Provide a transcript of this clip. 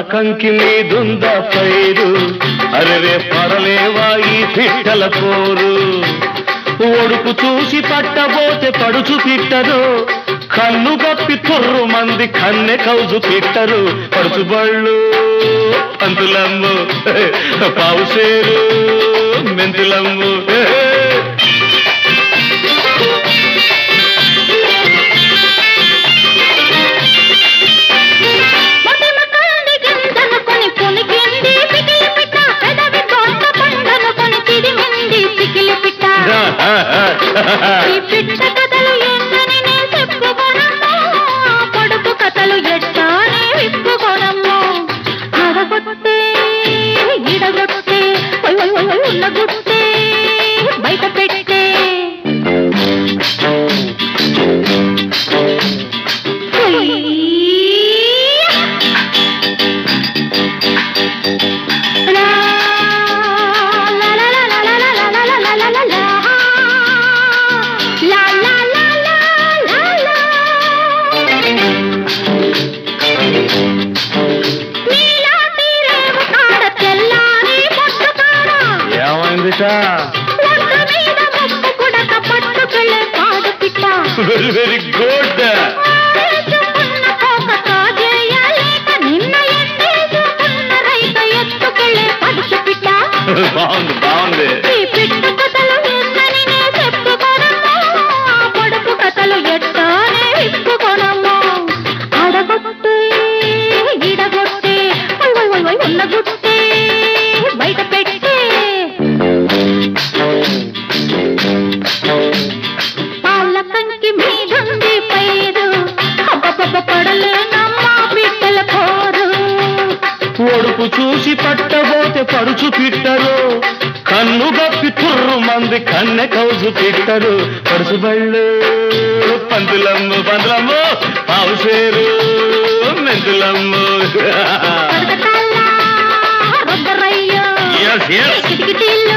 కంకి మీదుంద పైరు అరవే పడలేవా ఈ పిట్టల పోరు ఒడుపు చూసి పట్టబోతే పడుచు పిట్టరు కన్ను గప్పి తుర్రు మంది కన్నె కౌజు పిట్టరు పడుచు బళ్ళు పంతులమ్ము పావుసేరు మెంతులమ్ము మొటిమకాలి గింజనుకొని పునికింది పికిలి పిట్ట పెదవి కోట పండనుకొని తిరిగింది పికిలి పిట్ట ఈ పిట్ట కథలు ఏంటని నే చెప్పుకోనమ్మో పొడుపు కథలు ఎట్టానే విప్పుకోనమ్మో అడగొట్టే ఇడగొట్టే ఒయ్ ఒయ్ ఒయ్ ఒయ్ ఉన్నగుట్టే బయట పెట్టే ఏమైందిట వెరీ వెరీ గుడ్ బాగుంది బాగుంది ఈ పిట్టు కథలు ఏంటని నే చెప్పుకోనమ్మా పొడుపు కథలు ఎట్టానే విప్పుకోనమ్మా అడగొట్టే ఇడగొట్టే వై వై వై వై ఉన్న గుట్టే బయట పెట్టే పాల కంకి మీదుంది పైరు అబ్బబ్బబ్బ పడలేనమ్మా పిట్టల పోరు ఒడుపు చూసి పట్టబోతే పడుచు పిట్టరు కన్ను గప్పి తుర్రు మంది కన్నె కౌజు పిట్టరు పడుచు బళ్ళు పంతులమ్ము పంతులమ్ము పావుసేరు మెంతులమ్ము కడకటాల రొబ్బరయ్యో Yes, yes. కిటికిటిల్ల